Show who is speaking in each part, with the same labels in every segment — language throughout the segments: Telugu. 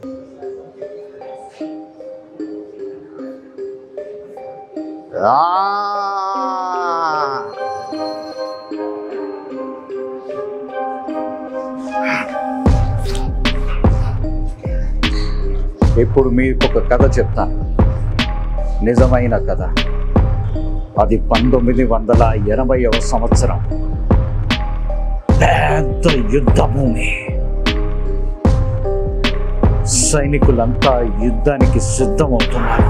Speaker 1: ఇప్పుడు మీకు ఒక కథ చెప్తాను నిజమైన కథ అది పంతొమ్మిది వందల ఎనభైవ సంవత్సరం పెద్ద యుద్ధ భూమి సైనికులంతా యుద్ధానికి సిద్ధమవుతున్నారు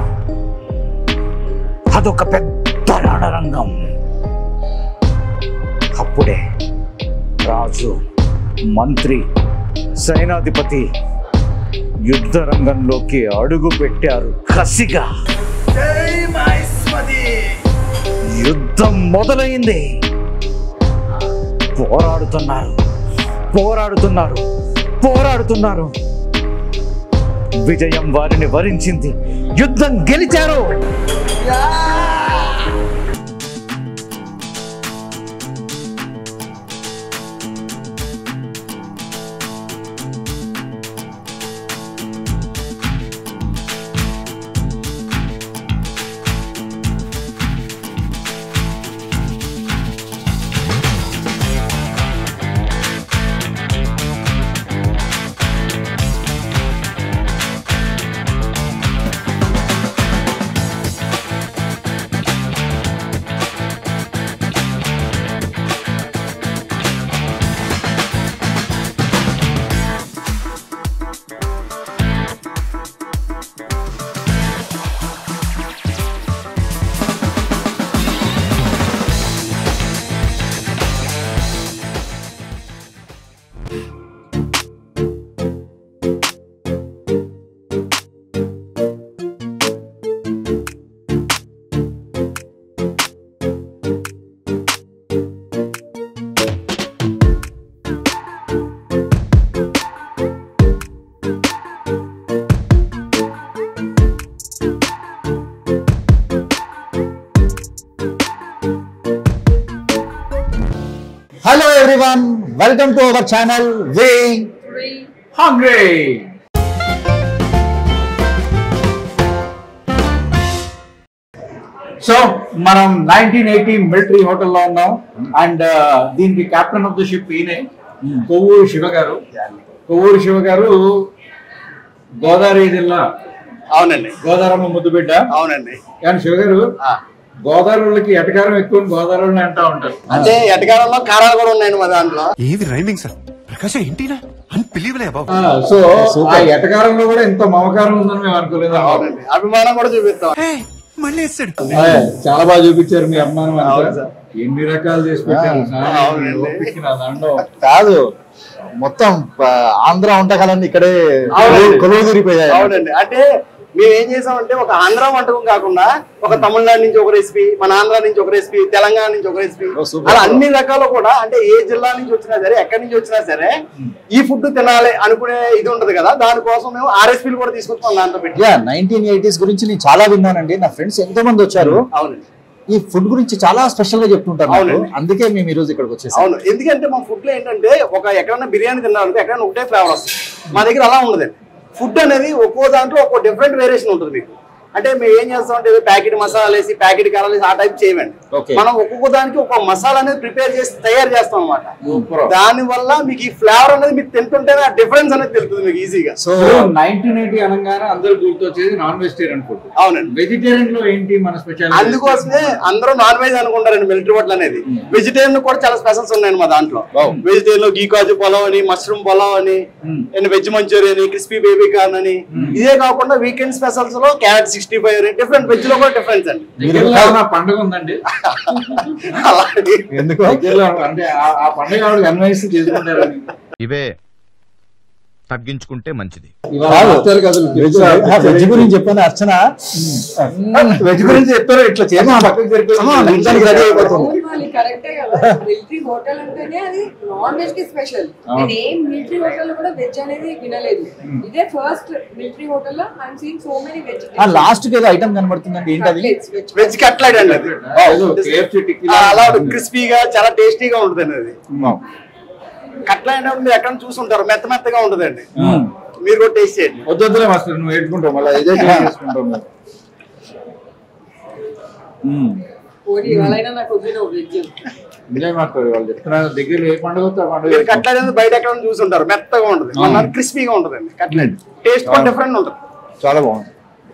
Speaker 1: అదొక పెద్ద రణరంగం అప్పుడే రాజు మంత్రి సైనాధిపతి యుద్ధ రంగంలోకి అడుగు పెట్టారు కసిగా యుద్ధం మొదలైంది పోరాడుతున్నారు పోరాడుతున్నారు పోరాడుతున్నారు విజయం వారిని వరించింది యుద్ధం గెలిచారు
Speaker 2: hello everyone welcome to our channel we
Speaker 1: hungry
Speaker 3: so మనం నైన్టీన్ ఎయిటీ మిలిటరీ హోటల్లో ఉన్నాం అండ్ దీనికి కెప్టెన్ ఆఫ్ ద షిప్ ఈయనే కొవ్వూరు శివ గారు కొవ్వూరు శివ గారు గోదావరి జిల్లా
Speaker 4: అవునండి
Speaker 3: గోదావరమ్మ ముద్దు బిడ్డ
Speaker 4: అవునండి
Speaker 3: కానీ శివ గారు గోదావరి వాళ్ళకి ఎటకారం ఎక్కువ అని గోదావరి వాళ్ళని అంటా ఉంటారు
Speaker 4: అంటే ఎటకారంలో కారాలు కూడా ఉన్నాయండి మా దాంట్లో
Speaker 5: ఏది రైమింగ్ సార్ ప్రకాశం ఏంటినా అన్బిలీవలే బాబు
Speaker 3: ఆ, సో ఆ ఎటకారంలో కూడా ఎంత మమకారం ఉందని మేము అనుకోలేదు
Speaker 4: అవునండి అభిమానం కూడా చూపిస్తాం
Speaker 5: మళ్ళీ వేస్తాడు
Speaker 3: అదే, చాలా బాగా చూపించారు మీ అభిమానం
Speaker 4: అవును
Speaker 3: అంతా
Speaker 4: సార్.
Speaker 3: ఎన్ని రకాలు చేసి పెట్టారు నాన్న,
Speaker 4: అవునండి.
Speaker 3: ఓపిక నా దండం.
Speaker 2: కాదు మొత్తం ఆ, ఆంధ్ర వంటకాలన్నీ ఇక్కడే
Speaker 4: అవునండి.
Speaker 2: కొలువు తీరిపోయాయి
Speaker 4: అవునండి అంటే మేము ఏం చేసామంటే ఒక ఆంధ్ర వంటకం కాకుండా ఒక తమిళనాడు నుంచి ఒక రెసిపీ మన ఆంధ్ర నుంచి ఒక రెసిపీ తెలంగాణ నుంచి ఒక రెసిపీ
Speaker 2: ఓ, సూపర్.
Speaker 4: అలా అన్ని రకాలు కూడా అంటే ఏ జిల్లా నుంచి వచ్చినా సరే ఎక్కడి నుంచి వచ్చినా సరే ఈ ఫుడ్ తినాలి అనుకునే ఇది ఉంటది కదా దానికోసం మేము ఆ రెసిపీలు కూడా తీసుకొచ్చాం దాంట్లో పెట్టి
Speaker 2: యా నైన్టీన్ ఎయిటీస్ గురించి నేను చాలా విన్నానండి నా ఫ్రెండ్స్ ఎంతో మంది వచ్చారు
Speaker 4: అవునండి
Speaker 2: ఈ ఫుడ్ గురించి చాలా స్పెషల్ గా చెప్తుంటారు నాకు.
Speaker 4: అవునండి.
Speaker 2: అందుకే మేము ఈ రోజు ఇక్కడికి వచ్చేసాం
Speaker 4: అవును ఎందుకంటే మా ఫుడ్ లో ఏంటంటే ఒక ఎక్కడైనా బిర్యానీ తిన్నారంటే ఎక్కడైనా ఒకటే ఫ్లేవర్ వస్తుంది మా దగ్గర అలా ఉండదండి ఫుడ్ అనేది ఒక్కో దాంట్లో ఒక్కో డిఫరెంట్ వేరియేషన్ ఉంటుంది మీకు అంటే మేము ఏం చేస్తాం అంటే ప్యాకెట్ మసాలాలు వేసి ప్యాకెట్ కారాలు వేసి ఆ టైప్ చేయమండి
Speaker 2: Okay.
Speaker 4: మనం ఒక్కొక్క దానికి ఒక మసాలా అనేది ప్రిపేర్ చేసి తయారు చేస్తాం అనమాట
Speaker 3: Super.
Speaker 4: దాని వల్ల మీకు ఈ ఫ్లేవర్ అనేది మీకు తింటుంటేనే ఆ డిఫరెన్స్ అనేది తెలుస్తుంది మీకు ఈజీగా
Speaker 2: సో
Speaker 3: సో నైన్టీన్ ఎయిటీ అనగానే అందరు గుర్తొచ్చేది నాన్ వెజిటేరియన్ ఫుడ్
Speaker 4: అవునండి
Speaker 3: వెజిటేరియన్ లో ఏంటి మన స్పెషల్
Speaker 4: అందుకోసమే అందరూ నాన్ వెజ్ అనుకుంటారండి మిలిటరీ హోటల్ అనేది వెజిటేరియన్ కూడా చాలా స్పెషల్స్ ఉన్నాయండి మా దాంట్లో వెజిటేరియన్ లో గీ కాజు పొలం అని మష్రూమ్ పొలం అని and veg manchurian crispy baby corn అని ఇదే కాకుండా వీకెండ్ స్పెషల్స్ లో క్యారెట్ సిక్స్టీ ఫైవ్ అని డిఫరెంట్ వెజ్ లో కూడా డిఫరెన్స్ అండి
Speaker 3: దగ్గరలో పండుగ ఉందండి
Speaker 4: అలాగే
Speaker 2: ఎందుకు
Speaker 3: దగ్గరలో అంటే ఆ- ఆ పండుగ ఆవిడ అన్వయిస్తూ చేసుకుంటారని
Speaker 6: ఇవే తగ్గించుకుంటే మంచిది
Speaker 3: ఇవాళ
Speaker 2: కాదు.
Speaker 3: వచ్చారు కదా
Speaker 2: వెజ్ వెజ్ గురించి చెప్పాను అర్చన వెజ్ గురించి చెప్పారు ఇట్లా చేసి పక్కకి సరిపోయింది నిమిషానికి రెడీ అయిపోతుంది
Speaker 7: అవును మరి కరెక్టే కదా మిలిటరీ హోటల్ అంటేనే అది నాన్ వెజ్ కి స్పెషల్ నేను ఏం మిలిటరీ హోటల్ లో కూడా వెజ్ అనేది వినలేదు ఇదే ఫస్ట్ మిలిటరీ హోటల్ లో I'm seeing so many veg
Speaker 2: ఆ లాస్ట్ కి ఏదో ఐటమ్ కనబడుతుందండి ఏంటది
Speaker 7: వెజ్
Speaker 4: వెజ్ కట్లెట్ అండి అది
Speaker 3: ఏదో KFC టిక్కీ
Speaker 4: ఆ, అలా
Speaker 3: లాగా
Speaker 4: క్రిస్పీగా చాలా టేస్టీగా ఉంటుందండి అది కట్లెట్ అంటే మీరు ఎక్కడ చూసుంటారు మెత్త మెత్తగా ఉంటుందండి మీరు కూడా టేస్ట్ చేయండి
Speaker 3: వద్దొద్దులే మాస్టర్ నువ్వు ఏడ్చుకుంటావు మళ్ళీ ఇదే చేసుకుంటావు మేము. మ్మ్.
Speaker 7: పోనీ ఇవాళైనా నాకు వద్దు వెజ్
Speaker 3: ఎంజాయ్ మాస్టర్ వాళ్ళు చెప్తున్నారు దగ్గర ఏ పండుగ వస్తే ఆ పండుగ
Speaker 4: మీరు
Speaker 3: చేసుకుంటాం.
Speaker 4: కట్లెట్ అనేది బయట ఎక్కడ చూసి ఉంటారు మెత్తగా ఉంటుంది మన క్రిస్పీగా ఉంటుంది అండి కట్లెట్ టేస్ట్ కూడా డిఫరెంట్ ఉంటుంది
Speaker 2: చాలా బాగుంది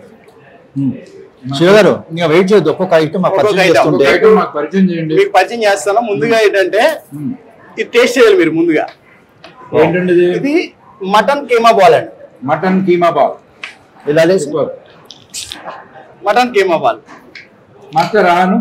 Speaker 2: శివ గారు ఇంకా వెయిట్ చేయొద్దు ఒక్కొక్క ఐటమ్ మాకు
Speaker 4: ఒక్కొక్క
Speaker 2: పరిచయం
Speaker 4: item,
Speaker 2: చేస్తుంటే
Speaker 3: ఒక ఐటమ్ మాకు పరిచయం చేయండి
Speaker 4: మీకు పరిచయం చేస్తాను ముందుగా ఏంటంటే ఇది టేస్ట్ చేయాలి మీరు ముందుగా
Speaker 3: ఏంటండి ఇది
Speaker 4: ఇది మటన్ కీమా బాల్ అండి
Speaker 3: మటన్ కీమా బాల్
Speaker 2: ఇలా లేసి
Speaker 3: super
Speaker 4: mutton keema ball
Speaker 3: master రాను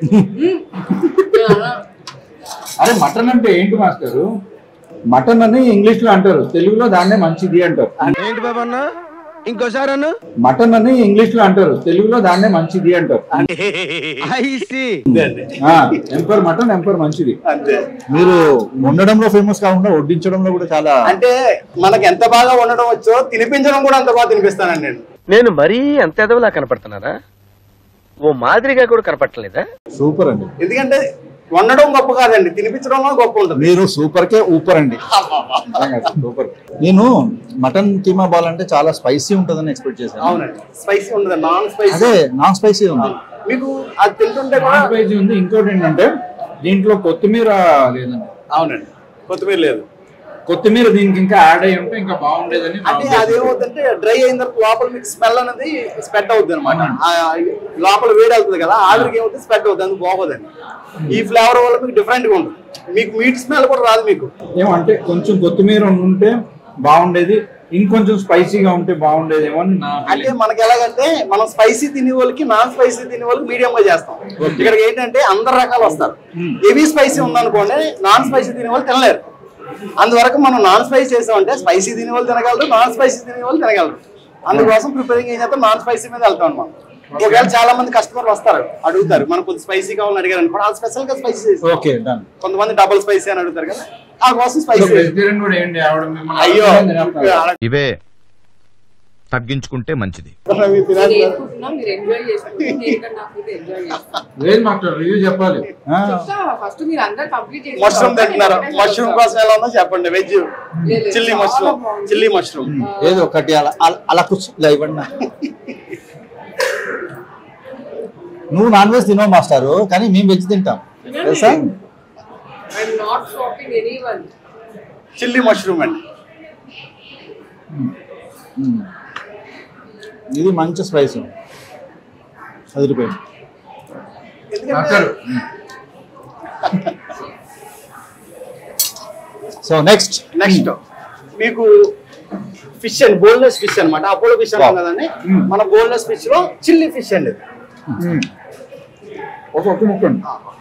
Speaker 3: అరే మటన్ అంటే ఏంటి మాస్టర్ మటన్ అని ఇంగ్లీష్ లో అంటారు తెలుగులో దాన్నే మంచిది అంటారు
Speaker 6: ఏంటి బాబా అన్న ఇంకోసారి అన్న
Speaker 3: మటన్ అని ఇంగ్లీష్ లో అంటారు తెలుగులో దాన్నే మంచిది అంటారు
Speaker 4: ఇదే అండి
Speaker 3: ఎంపర్ మటన్ ఎంపర్ మంచిది
Speaker 4: అంతే
Speaker 2: మీరు వండడంలో ఫేమస్ కాకుండా వడ్డించడంలో కూడా చాలా
Speaker 4: అంటే మనకి ఎంత బాగా వండడం వచ్చో తినిపించడం కూడా అంత బాగా తినిపిస్తానండి నేను
Speaker 8: నేను మరీ అంత ఎదవలా కనపడుతున్నారా ఓ మాదిరిగా కూడా కనపడలేదా
Speaker 2: సూపర్ అండి
Speaker 4: ఎందుకంటే వండడం గొప్ప కాదండి తినిపించడంలో గొప్ప ఉంటుంది
Speaker 2: మీరు సూపర్ కే ఊపర్ అండి
Speaker 3: సూపర్
Speaker 2: నేను మటన్ కీమా బాల్ అంటే చాలా స్పైసీ ఉంటుందని ఎక్స్పెక్ట్ చేశాను
Speaker 4: అవునండి స్పైసీ ఉండదు నాన్ స్పైసీ
Speaker 2: అదే నాన్ స్పైసీ ఉంది
Speaker 4: మీకు అది తింటుంటే కూడా
Speaker 3: నాన్ వెజ్ ఉంది ఇంకోటి ఏంటంటే దీంట్లో కొత్తిమీర లేదండి
Speaker 4: అవునండి కొత్తిమీర లేదు
Speaker 3: కొత్తిమీర దీనికి ఇంకా యాడ్ అయ్యి ఉంటే ఇంకా బాగుండేదని నా
Speaker 4: అంటే
Speaker 3: ఉద్దేశం.
Speaker 4: అదేమవుతుందంటే డ్రై అయిన తర్వాత లోపల మీకు స్మెల్ అనేది స్ప్రెడ్ అవుతుంది అనమాట లోపల వేడి అవుతుంది కదా ఆవిరికి ఏమవుతుంది స్ప్రెడ్ అవుతుంది అందుకు బాగోదండి ఈ ఫ్లేవర్ వల్ల మీకు డిఫరెంట్ గా ఉంటుంది మీకు మీట్ స్మెల్ కూడా రాదు మీకు
Speaker 3: ఏమంటే కొంచెం కొత్తిమీర ఉంటే బాగుండేది ఇంకొంచెం స్పైసీగా ఉంటే బాగుండేదేమో అని నా
Speaker 4: అంటే
Speaker 3: feeling.
Speaker 4: మనకి ఎలాగంటే మనం స్పైసీ తినే వాళ్ళకి నాన్ స్పైసీ తినే వాళ్ళకి మీడియం గా చేస్తాం ఇక్కడికి ఏంటంటే అందరు రకాలు వస్తారు హెవీ స్పైసీ ఉందనుకోండి నాన్ స్పైసీ తినే వాళ్ళు తినలేరు అందువరకు మనం నాన్ స్పైసీ చేసామంటే స్పైసీ తినే వాళ్ళు తినగలరు నాన్ స్పైసీ తినే వాళ్ళు తినగలరు అందుకోసం ప్రిపేరింగ్ ఏం చేస్తాం నాన్ స్పైసీ మీద వెళ్తాం మనం ఒకవేళ చాలా మంది కస్టమర్లు వస్తారు అడుగుతారు మనకు కొంచెం స్పైసీ కావాలని అడిగారు అనుకోండి వాళ్ళు స్పెషల్ గా స్పైసీ చేసి
Speaker 2: ఓకే డన్
Speaker 4: కొంతమంది డబుల్ స్పైసీ అని అడుగుతారు కదా ఆ కోసం స్పైసీ
Speaker 3: వెజిటేరియన్ కూడా ఏంటి ఆవిడ మిమ్మల్ని
Speaker 4: అయ్యో
Speaker 3: అడగలేదు తినేస్తున్నారు.
Speaker 6: ఇవే తగ్గించుకుంటే మంచిది
Speaker 7: నేను
Speaker 4: తినాలి.
Speaker 7: ఏనుకుంటున్నా మీరు ఎంజాయ్ చేసుకుంటే నేను ఇక్కడ నాకు ఎంజాయ్ చేస్తాను
Speaker 3: లేదు మాస్టర్ రివ్యూ చెప్పాలి
Speaker 7: చెప్తా ఫస్ట్ మీరు అందరు కంప్లీట్ చేసి
Speaker 4: మష్రూమ్ తింటున్నారు మష్రూమ్ కోసం ఎలా ఉందో చెప్పండి వెజ్
Speaker 7: లేదు,
Speaker 4: చిల్లీ
Speaker 7: చాలా
Speaker 4: మష్రూమ్
Speaker 7: బాగుంది.
Speaker 4: చిల్లీ మష్రూమ్
Speaker 2: ఏదో ఒకటి అలా అలా- అలా కూర్చో ఇలా ఇవ్వండి నాకు. నువ్వు నాన్ వెజ్ తినవు మాస్టారు కానీ మేము వెజ్ తింటాం తెలుసా
Speaker 7: I'm not shopping any one
Speaker 4: chilli mushroom అండి
Speaker 2: మ్మ్. ఇది మంచి స్పైస్ అదిరిపోయింది
Speaker 4: ఎందుకంటే
Speaker 3: మాస్టర్
Speaker 2: సో నెక్స్ట్
Speaker 4: నెక్స్ట్ మీకు ఫిష్ అండి బోన్లెస్ ఫిష్ అన్నమాట అపోలో ఫిష్ అన్నాం కదండి మన బోన్లెస్ ఫిష్ లో చిల్లీ ఫిష్ అండి ఇది.
Speaker 3: ఒక ఒక్క ముక్కండి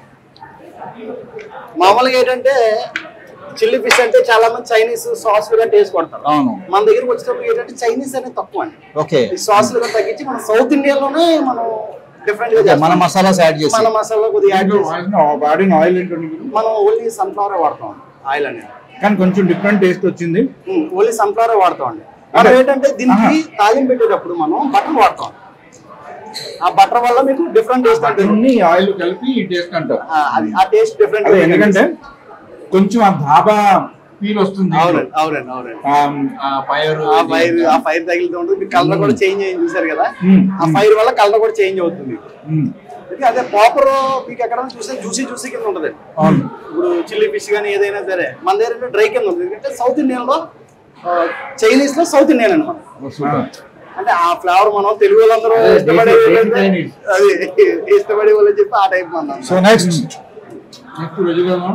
Speaker 4: మామూలుగా ఏంటంటే చిల్లీ ఫిష్ అంటే చాలా మంది చైనీస్ సాస్ గా టేస్ట్ కొడతారు
Speaker 2: అవును
Speaker 4: మన దగ్గరికి వచ్చేటప్పుడు ఏంటంటే చైనీస్ అనేది తక్కువ అండి
Speaker 2: ఓకే
Speaker 4: ఈ సాస్ గా తగ్గించి మన సౌత్ ఇండియా లోనే మనం డిఫరెంట్ గా
Speaker 2: మన
Speaker 4: చేస్తాం.
Speaker 2: మసాలాస్ యాడ్ చేసి
Speaker 4: మన మసాలా కొద్దిగా యాడ్ చేసి
Speaker 3: వాడిన ఆయిల్ ఏంటండి మీరు?
Speaker 4: మనం ఓన్లీ సన్ఫ్లవర్ వాడతాం ఆయిల్ అనేది
Speaker 3: కానీ కొంచెం డిఫరెంట్ టేస్ట్ వచ్చింది
Speaker 4: ఓన్లీ సన్ఫ్లవర్ వాడతాం అండి మనం ఏంటంటే దీనికి తాలింపు పెట్టేటప్పుడు మనం బటర్ వాడతాం ఆ బటర్ వల్ల మీకు డిఫరెంట్ టేస్ట్ ఉంటుంది
Speaker 3: అన్ని ఆయిల్ కలిపి ఈ టేస్ట్ అంటారు
Speaker 4: ఆ, అది ఆ టేస్ట్ డిఫరెంట్
Speaker 3: అదే ఎందుకంటే కొంచెం ఆ ధాబా ఫీల్ వస్తుంది
Speaker 4: అవునండి అవునండి అవునండి
Speaker 3: ఆ, ఆ ఫైర్
Speaker 4: ఆ ఫైర్ ఆ ఫైర్ తగిలితే ఉంటుంది మీకు కలర్ కూడా చేంజ్ అయ్యింది చూసారు కదా
Speaker 3: మ్మ్.
Speaker 4: ఆ ఫైర్ వల్ల కలర్ కూడా చేంజ్ అవుతుంది
Speaker 3: మ్మ్.
Speaker 4: ఇది అదే ప్రాపర్ మీకు ఎక్కడ చూస్తే జ్యూసీ జ్యూసీ కింద ఉంటుంది
Speaker 3: అవును
Speaker 4: ఇప్పుడు చిల్లీ ఫిష్ కానీ ఏదైనా సరే మన దగ్గర డ్రై కింద ఉంటుంది ఎందుకంటే సౌత్ ఇండియన్ లో చైనీస్ లో సౌత్ ఇండియన్ అనమాట
Speaker 3: సూపర్
Speaker 4: అంటే ఆ ఫ్లేవర్ మనం తెలుగు వాళ్ళందరూ
Speaker 3: అదే,
Speaker 4: ఇష్టపడే
Speaker 3: దేశీ-
Speaker 4: వాళ్ళంటే
Speaker 3: దేశీ Chinese.
Speaker 4: అది ఇష్టపడే వాళ్ళు చెప్పి ఆ టైప్ మనం
Speaker 2: so next
Speaker 3: next vegetable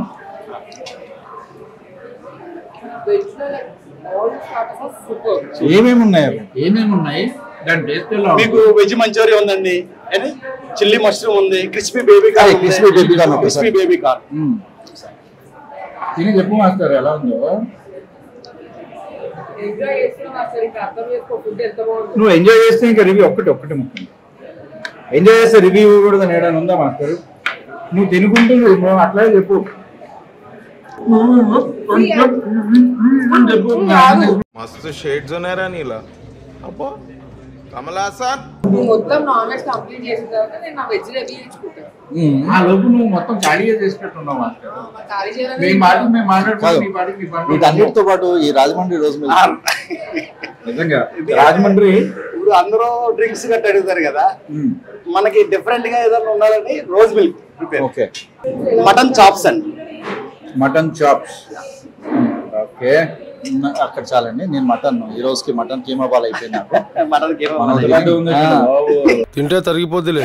Speaker 7: veg లో like all starters are super
Speaker 2: ఏమేమి ఉన్నాయి అవి
Speaker 3: ఏమేమి ఉన్నాయి దాని టేస్ట్ ఎలా
Speaker 4: మీకు వెజ్ మంచూరియా ఉందండి అని చిల్లీ మష్రూమ్ ఉంది క్రిస్పీ బేబీ కార్న్
Speaker 2: అదే, crispy baby corn ఒకసారి.
Speaker 4: క్రిస్పీ బేబీ కార్న్
Speaker 2: మ్మ్.
Speaker 3: తిని చెప్పు మాస్టర్ ఎలా ఉందో
Speaker 7: ఎంజాయ్ చేస్తున్నాం అసలు ఇంకా అర్థం చేసుకో ఫుడ్ ఎంత బాగుంది
Speaker 3: నువ్వు ఎంజాయ్ చేస్తే ఇంకా రివ్యూ ఒక్కటి ఒక్కటి ముఖ్యం ఎంజాయ్ చేస్తే రివ్యూ కూడా ఏడాది ఉందా మాస్టర్ నువ్వు తినుకుంటూ నువ్వు అట్లాగే చెప్పు చెప్పు
Speaker 5: मस्त शेड जो नाही राणीला अप्पा कमला असा
Speaker 7: నువ్వు మొత్తం నాన్ వెజ్ కంప్లీట్ చేసిన తర్వాత నేను నా వెజ్ రెడీ చేసుకుంటాను
Speaker 2: మ్మ్.
Speaker 3: ఆ లోపు నువ్వు మొత్తం ఖాళీగా చేసినట్టున్నావు మాస్టర్
Speaker 7: మరి ఖాళీ చేయాలని
Speaker 3: మీ పాటికి మేము
Speaker 2: కాదు.
Speaker 3: మాట్లాడుకుంటాం మీ పాటికి మీ పనులు
Speaker 2: వీటన్నిటితో పాటు ఈ రాజమండ్రి రోజు మిల్క్
Speaker 3: నిజంగా రాజమండ్రి
Speaker 4: ఇప్పుడు అందరూ డ్రింక్స్ గట్ట అడుగుతారు కదా మనకి డిఫరెంట్ గా ఏదైనా ఉండాలని rose milk prepare
Speaker 3: okay
Speaker 4: mutton chops అండి
Speaker 3: మటన్ చాప్స్ ఓకే
Speaker 2: ఉన్న- అక్కడ చాలండి నేను మటన్ ఈ రోజుకి మటన్ కీమా బాల్ అయిపోయింది నాకు
Speaker 4: మటన్ కి
Speaker 2: మనం
Speaker 3: ఇలాంటివి ఉంది
Speaker 2: ఆ.
Speaker 3: బాబు.
Speaker 5: తింటే తరిగిపోద్దిలే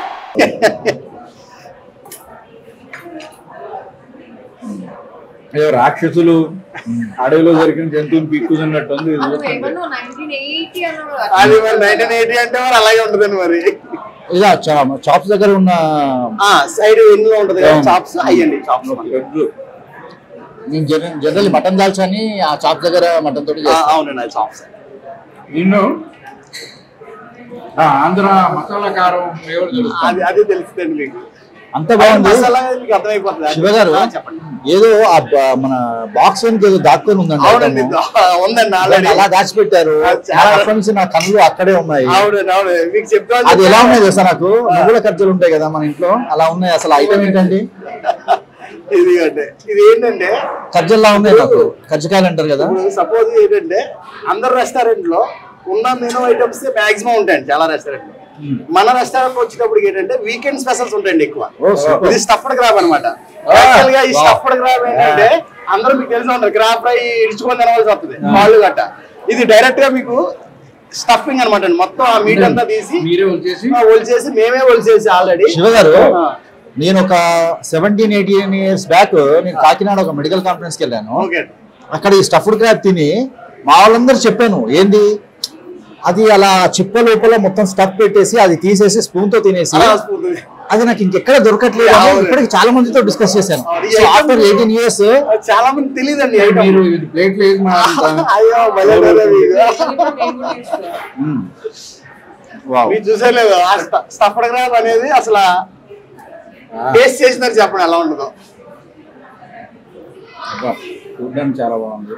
Speaker 3: ఏదో రాక్షసులు అడవిలో దొరికిన జంతువుని పీక్కుతున్నట్టు ఉంది ఇది
Speaker 7: నువ్వు
Speaker 3: చూస్తుంటే.
Speaker 7: ఏమన్నా నైన్టీన్ ఎయిటీ అన్నావు
Speaker 4: అది మరి నైన్టీన్ ఎయిటీ అంటే మరి అలాగే ఉంటుందండి మరి
Speaker 2: ఇలా చా- చాప్స్ దగ్గర ఉన్న
Speaker 4: ఆ సైడ్ ఇందులో ఉంటది కదా
Speaker 2: అవును.
Speaker 4: చాప్స్ అయ్యండి చాప్స్
Speaker 3: ఎగ్గు.
Speaker 2: నేను జనరల్ జనరల్ మటన్ దాల్చాని ఆ చాప్స్ దగ్గర మటన్ తోటి చేస్తాను.
Speaker 4: అవునండి అది చాప్స్
Speaker 3: నిన్ను ఆ, ఆంధ్ర మసాలా కారం ఫ్లేవర్ తెలుస్తుంది
Speaker 4: అది అది తెలుస్తుందండి మీకు
Speaker 2: అంత బాగుంది
Speaker 4: మసాలా మీకు అర్థమైపోతుంది
Speaker 2: శివ గారు
Speaker 4: ఆ, చెప్పండి
Speaker 2: ఏదో ఆ బ- మన బాక్స్ వెనుక ఏదో దాక్కుని ఉందండి
Speaker 4: అవునండి
Speaker 2: item.
Speaker 4: దా- ఉందండి
Speaker 2: దాన్ని
Speaker 4: ఆల్రెడీ
Speaker 2: అలా దాచిపెట్టారు
Speaker 4: అది చాలా-
Speaker 2: అక్కడి నుంచి నా కళ్ళు అక్కడే ఉన్నాయి
Speaker 4: అవునండి అవును మీకు చెప్తా
Speaker 2: అది ఎలా ఉన్నాయి తెలుసా నాకు నువ్వుల ఖర్చులు ఉంటాయి కదా మన ఇంట్లో అలా ఉన్నాయి అసలు ఐటమ్ ఏంటండి
Speaker 4: ఇది అంటే ఇది ఏంటంటే
Speaker 2: కజ్జల్లా ఉన్నాయి నాకు కజ్జికాయలు అంటారు కదా
Speaker 4: ఇప్పుడు సపోజ్ ఏంటంటే అందరు రెస్టారెంట్ లో ఉన్న మెనూ ఐటమ్స్ మాక్సిమం ఉంటాయండి చాలా రెస్టారెంట్ మన రెస్టారెంట్ వచ్చేటప్పుడు ఏంటంటే వీకెండ్ స్పెషల్స్ ఉంటాయండి ఎక్కువ
Speaker 2: ఓ, super.
Speaker 4: ఇది స్టఫ్డ్ గ్రాబ్ అనమాట యాక్చువల్ గా ఈ స్టఫ్డ్ గ్రాబ్ ఏంటంటే అందరూ మీకు తెలిసి ఉంటారు గ్రాబ్ ఫ్రై ఇడుచుకొని తినవలసి వస్తుంది వాళ్ళు గట్ట ఇది డైరెక్ట్ గా మీకు స్టఫింగ్ అనమాట మొత్తం ఆ మీట్ అంతా తీసి
Speaker 3: మీరే వచ్చేసి
Speaker 4: ఒలిచేసి మేమే ఒలిచేసి ఆల్రెడీ
Speaker 2: శివ గారు నేను ఒక సెవెంటీన్ ఎయిటీన్ ఇయర్స్ బ్యాక్ నేను కాకినాడ ఒక మెడికల్ కాన్ఫరెన్స్ కి వెళ్ళాను
Speaker 4: ఓకే
Speaker 2: అక్కడ ఈ స్టఫ్డ్ క్రాబ్ తిని మా వాళ్ళందరూ చెప్పాను ఏంది అది అలా చిప్ప లోపల మొత్తం స్టఫ్ పెట్టేసి అది తీసేసి స్పూన్ తో తినేసి
Speaker 4: అలా వస్తుంది.
Speaker 2: అది నాకు ఇంకెక్కడ దొరకట్లేదు అని
Speaker 4: అవును.
Speaker 2: ఇప్పటికి చాలా మందితో డిస్కస్ చేశాను
Speaker 4: అది
Speaker 2: సో ఆఫ్టర్ ఎయిటీన్ ఇయర్స్
Speaker 4: అది చాలా మంది తెలియదండి
Speaker 3: మీరు ఇది ప్లేట్లు వేసి మా అంత-
Speaker 4: అయ్యో భలే భలే మీకు. మీరు చూసేలేదు ఆ స్టఫ్డ్ గ్రాబ్ అనేది అసలు టేస్ట్ చేసినారు చెప్పండి ఎలా ఉండదో
Speaker 3: అబ్బా, చూడ్డానికి చాలా బాగుంది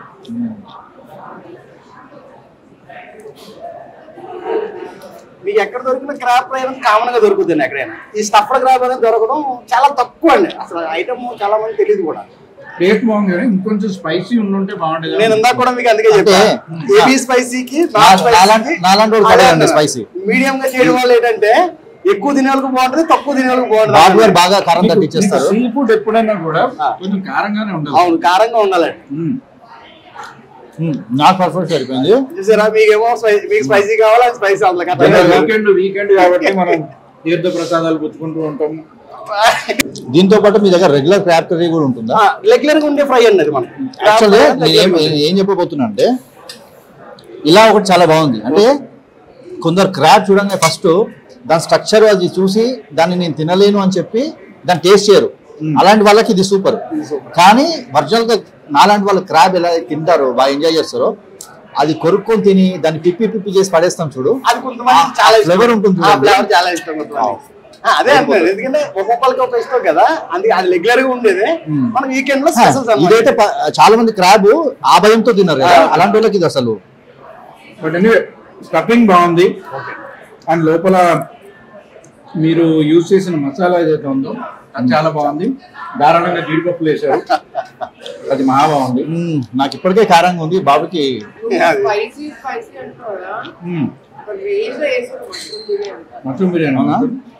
Speaker 4: మీకు ఎక్కడ దొరికిన క్రాప్ ఫ్రై అనేది కామన్ గా దొరుకుతుంది ఎక్కడైనా ఈ స్టఫ్డ్ గ్రాబ్ అనేది దొరకడం చాలా తక్కువ అండి అసలు ఐటమ్ చాలా మంది తెలియదు కూడా
Speaker 3: టేస్ట్ బాగుంది కానీ ఇంకొంచెం స్పైసీ ఉండుంటే బాగుంటుంది
Speaker 4: నేను ఇందాక కూడా మీకు అందుకే
Speaker 2: అంటే,
Speaker 4: చెప్పాను ఏబీ స్పైసీకి
Speaker 2: నా- నాలాంటి- నాలాంటి వాడు పడదండి spicy.
Speaker 4: మీడియం గా చేయడం వల్ల ఏంటంటే ఎక్కువ తినే వాళ్ళకి బాగుంటుంది తక్కువ తినే వాళ్ళకి
Speaker 2: బాబు గారు
Speaker 4: బాగుంటుంది
Speaker 2: బాగా కారం తగ్గించేస్తారు
Speaker 3: సీ ఫుడ్ ఎప్పుడైనా కూడా కొంచెం కారంగానే ఉండదు
Speaker 4: అవును కారంగా ఉండాలండి
Speaker 3: మ్మ్.
Speaker 2: ఉమ్, నాకు పర్ఫెక్ట్ సరిపోయింది
Speaker 4: చూసారా మీకేమో స్పై- మీకు స్పైసీ కావాలా స్పైసీ అవ్వాలి
Speaker 3: అంటే వీకెండ్ వీకెండ్ కాబట్టి మనం తీర్థ ప్రసాదాలు పుచ్చుకుంటూ ఉంటాం
Speaker 2: దీంతో పాటు మీ దగ్గర రెగ్యులర్ క్రాప్ కర్రీ కూడా ఉంటుందా
Speaker 4: రెగ్యులర్ గా ఉండే ఫ్రై అండి అది మనకి
Speaker 2: యాక్చువల్లీ నేను ఏం నేను ఏం చెప్పబోతున్నా అంటే ఇలా ఒకటి చాలా బాగుంది అంటే కొందరు క్రాప్ చూడంగానే ఫస్ట్ దాని స్ట్రక్చర్ అది చూసి దాన్ని నేను తినలేను అని చెప్పి దాన్ని టేస్ట్ చేయరు అలాంటి వాళ్ళకి ఇది సూపర్ కానీ ఒరిజినల్ గా నాలాంటి వాళ్ళు క్రాబ్ ఎలా తింటారో బాగా ఎంజాయ్ చేస్తారో అది కొరుక్కొని తిని దాన్ని పిప్పి పిప్పి చేసి పడేస్తాం చూడు
Speaker 4: అది కొంతమంది చాలా ఇష్టం.
Speaker 2: ఫ్లేవర్ ఉంటుంది
Speaker 4: ఆ
Speaker 2: చూడండి.
Speaker 4: ఫ్లేవర్ చాలా ఇష్టం కొంతమందికి. ఆ, అదే అంటున్నాను ఎందుకంటే ఒక్కొక్కరికి ఒక ఇష్టం కదా అందుకే అది రెగ్యులర్ గా ఉండేది మనం వీకెండ్ లో
Speaker 2: హా,
Speaker 4: స్పెషల్స్
Speaker 2: ఇదైతే ప- చాలా మంది క్రాబ్ ఆ భయంతో తిన్నారు కదా అలాంటి వాళ్ళకి ఇది అసలు
Speaker 3: బట్ ఎనీవే స్టఫింగ్ బాగుంది అండ్ లోపల మీరు యూజ్ చేసిన మసాలా ఏదైతే ఉందో అది చాలా బాగుంది దారుణంగా జీడిపప్పులు వేశారు అది మహా బాగుంది
Speaker 2: మ్మ్, నాకు ఇప్పటికే కారంగా ఉంది బాబుకి
Speaker 7: స్పైసీ స్పైసీ అంటారు కదా
Speaker 3: మ్మ్.
Speaker 7: ఒక రేంజ్ లో వేసారు మష్రూమ్ బిర్యానీ
Speaker 3: మష్రూమ్ బిర్యానీ
Speaker 2: అవునా?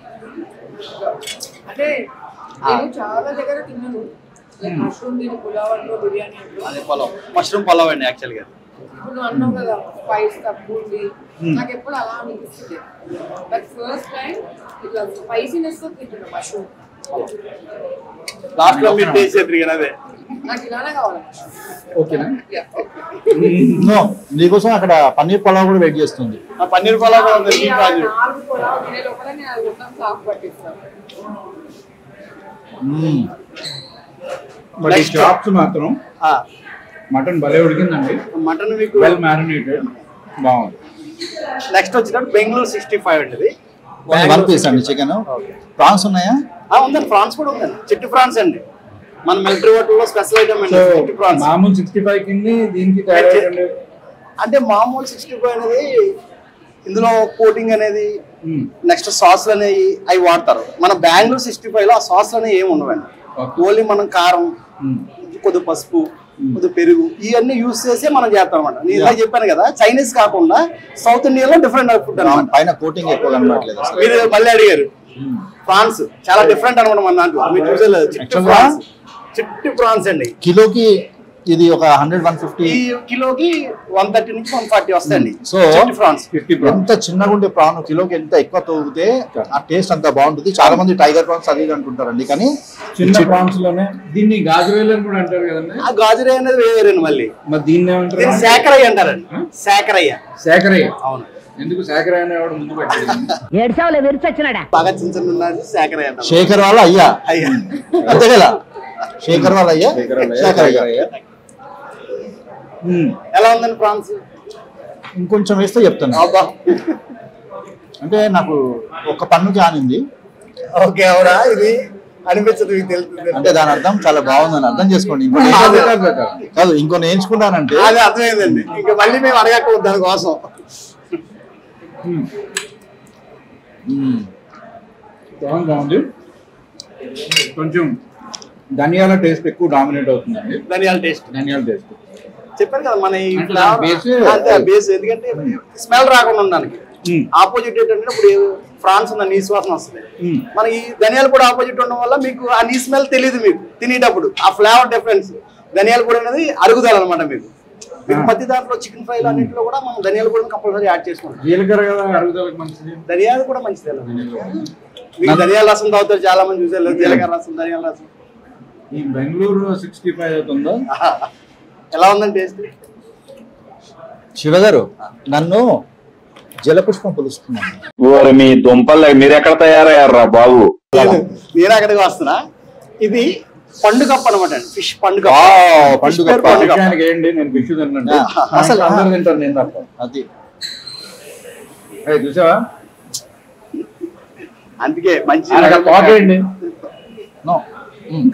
Speaker 7: అంటే నేను చాలా దగ్గర తిన్నాను మష్రూమ్ దీని పులావ్ అంటూ బిర్యానీ అంటూ
Speaker 4: అదే పలావ్ మష్రూమ్ పలావ్ అండి యాక్చువల్ గా
Speaker 7: ఇప్పుడు నువ్వు అన్నావు కదా స్పైస్ తక్కువ ఉంది నాకు ఎప్పుడు అలా అనిపిస్తుంది బట్ ఫస్ట్ టైం ఇట్లా స్పైసీనెస్ తో తింటున్నా మష్రూమ్
Speaker 4: లాస్ట్ లో మీరు టేస్ట్ చేద్దరు కదా అదే
Speaker 7: నాకు ఇలానే కావాలి
Speaker 3: ఓకేనా
Speaker 7: Yeah, okay.
Speaker 2: నో నీకోసం అక్కడ పన్నీర్ పలావ్ కూడా వెయిట్ చేస్తుంది
Speaker 4: ఆ పన్నీర్ పలావ్ కూడా ఉంది
Speaker 7: ఈ
Speaker 4: ఈ
Speaker 7: ఆ
Speaker 4: కాజు
Speaker 7: నాలుగు పులావ్ తినే లోపల నేను అది మొత్తం సాఫ్ పట్టిస్తాను
Speaker 2: మ్మ్.
Speaker 3: బట్ ఈ
Speaker 4: Next.
Speaker 3: చాప్స్ మాత్రం మటన్ భలే ఉడికిందండి
Speaker 4: మటన్ మీకు
Speaker 3: వెల్ మ్యారినేటెడ్ బాగుంది
Speaker 4: నెక్స్ట్ వచ్చేటప్పుడు బెంగళూరు సిక్స్టీ ఫైవ్ అండి ఇది
Speaker 2: వన్ పీస్ అండి చికెన్ ప్రాన్స్ ఉన్నాయా
Speaker 4: ఆ, ఉందండి ఫ్రాన్స్ కూడా ఉందండి చిట్టి ఫ్రాన్స్ అండి మన మిలిటరీ హోటల్లో స్పెషల్ ఐటమ్ అండి
Speaker 3: సో
Speaker 4: చిట్టి ఫ్రాన్స్
Speaker 3: మామూలు సిక్స్టీ ఫైవ్ కింద దీనికి తేడా ఏంటండి?
Speaker 4: అంటే మామూలు సిక్స్టీ ఫైవ్ అనేది ఇందులో కోటింగ్ అనేది
Speaker 3: మ్మ్.
Speaker 4: నెక్స్ట్ సాస్లు అనేవి అవి వాడతారు మన బెంగళూరు సిక్స్టీ ఫైవ్ లో ఆ సాస్లు అనేవి ఏమి ఉండవండి
Speaker 3: Okay.
Speaker 4: ఓన్లీ మనం కారం
Speaker 3: మ్మ్.
Speaker 4: కొద్ది పసుపు కొద్దిగా పెరుగు ఇవన్నీ యూస్ చేసి మనం చేస్తాం అనమాట నేను ఇలా చెప్పాను కదా చైనీస్ కాకుండా సౌత్ ఇండియాలో డిఫరెంట్ ఫుడ్ అనమాట
Speaker 2: పైన కోటింగ్ ఎక్కువ కనబడట్లేదు అసలు
Speaker 4: మీరు మళ్ళీ అడిగారు ప్రాన్స్ చాలా డిఫరెంట్ అనమాట మన దాంట్లో మీరు చూసేలేదు చిట్టి
Speaker 2: Actually-
Speaker 4: ప్రాన్స్ చిట్టి ప్రాన్స్ అండి
Speaker 2: కిలోకి ఇది ఒక హండ్రెడ్ వన్ ఫిఫ్టీ
Speaker 4: ఈ కిలోకి వన్ థర్టీ నుంచి వన్ ఫార్టీ వస్తాయండి
Speaker 2: సో
Speaker 4: చిట్టి ప్రాన్స్
Speaker 2: ఎంత చిన్నగా ఉండే ప్రాన్ కిలోకి ఎంత ఎక్కువ తోగితే ఆ టేస్ట్ అంత బాగుంటుంది చాలా మంది టైగర్ ప్రాన్స్ అది ఇది అంటుంటారండి కానీ
Speaker 3: చిన్న ప్రాన్స్ లోనే దీన్ని గాజువేలు అని కూడా అంటారు కదండి
Speaker 4: ఆ గాజురే అనేది వేరేనండి మళ్ళీ
Speaker 3: మరి దీన్ని ఏమంటారు
Speaker 4: దీన్ని శాకరయ్య అంటారండి శాకరయ్య
Speaker 3: శేఖరయ్య
Speaker 4: అవును
Speaker 3: ఎందుకు శేఖరయ్య అనేవాడు ముందు పెట్టాడు
Speaker 9: ఏడ్చావులే విరిచొచ్చినాడా
Speaker 4: బాగా చిన్న చిన్న ఉన్నది శాకరయ్య అంటారు
Speaker 2: శేఖర్ వాళ్ళ అయ్యా
Speaker 4: అయ్యా
Speaker 2: అంతే కదా శేఖర్ వాళ్ళ అయ్యా
Speaker 3: శేఖర్ వాళ్ళ అయ్యా,
Speaker 2: శేఖర్
Speaker 3: శేఖర్
Speaker 2: అయ్యా
Speaker 3: అయ్యా.
Speaker 4: ఎలా ఉందండి ప్రాన్స్
Speaker 2: ఇంకొంచెం వేస్తే చెప్తాను
Speaker 4: అబ్బా
Speaker 2: అంటే నాకు ఒక పన్నుకి ఆనింది
Speaker 4: ఓకే అవునా ఇది అనిపించదు మీకు తెలుస్తుంది
Speaker 2: అంటే దాని అర్థం చాలా బాగుందని అర్థం చేసుకోండి ఇంకో కాదు ఇంకో నేర్చుకున్నానంటే
Speaker 4: అదే అర్థమైందండి ఇంకా మళ్ళీ మేము అడగకూడదు దానికోసం
Speaker 2: మ్మ్.
Speaker 3: బాగుంది బాగుంది కొంచెం ధనియాల టేస్ట్ ఎక్కువ డామినేట్ అవుతుందండి
Speaker 4: ధనియాల టేస్ట్
Speaker 3: ధనియాల టేస్ట్
Speaker 4: చెప్పాను కదా మన ఈ
Speaker 3: అంటే
Speaker 4: ఫ్లేవర్-
Speaker 3: base-
Speaker 4: అంతే బేస్ ఎందుకంటే స్మెల్ రాకుండా ఉండడానికి
Speaker 3: మ్మ్.
Speaker 4: ఆపోజిట్ ఏంటంటే ఇప్పుడు ఫ్రాన్స్ ఉన్న నీ వాసన వస్తుంది
Speaker 3: మ్మ్.
Speaker 4: మన ఈ ధనియాలు కూడా ఆపోజిట్ ఉండడం వల్ల మీకు ఆ నీ స్మెల్ తెలియదు మీకు తినేటప్పుడు ఆ ఫ్లేవర్ డిఫరెన్స్ ధనియాలు కూడా అనేది అరుగుదల అనమాట మీకు మీకు ప్రతి దాంట్లో చికెన్ ఫ్రై అన్నింటిలో కూడా మనం ధనియాలు కూడా కంపల్సరీ యాడ్ చేసుకుంటాం
Speaker 3: జీలకర్ర కదా అరుగుదలకు మంచిది
Speaker 4: ధనియాలు కూడా మంచిది మీకు ధనియాల రసం తాగుతారు చాలా మంది చూసారు జీలకర్ర రసం ధనియాల రసం
Speaker 3: ఈ బెంగళూరు సిక్స్టీ ఫైవ్ అవుతుందో
Speaker 4: ఎలా ఉందండి టేస్ట్
Speaker 2: శివగారు నన్ను జలపుష్పం పిలుస్తున్నాను
Speaker 10: ఓరి మీ దుంపలు మీరెక్కడ తయారయ్యారా బాబు
Speaker 4: నేను అక్కడికి వస్తున్నా ఇది పండుగప్ప అనమాట అండి ఫిష్ పండుగ
Speaker 2: ఆ,
Speaker 4: Fish
Speaker 2: పండుగప్ప.
Speaker 4: పేరు పండుగప్ప.
Speaker 3: విషయానికి ఏంటి నేను ఫిష్ తిన్నాను
Speaker 2: ఆ,
Speaker 3: అసలు అందరూ తింటారు నేను తప్ప
Speaker 2: అది
Speaker 3: ఏయ్, చూసావా
Speaker 4: అందుకే మంచి
Speaker 3: ఆయన అక్కడ తోకేయండి
Speaker 2: నో మ్మ్.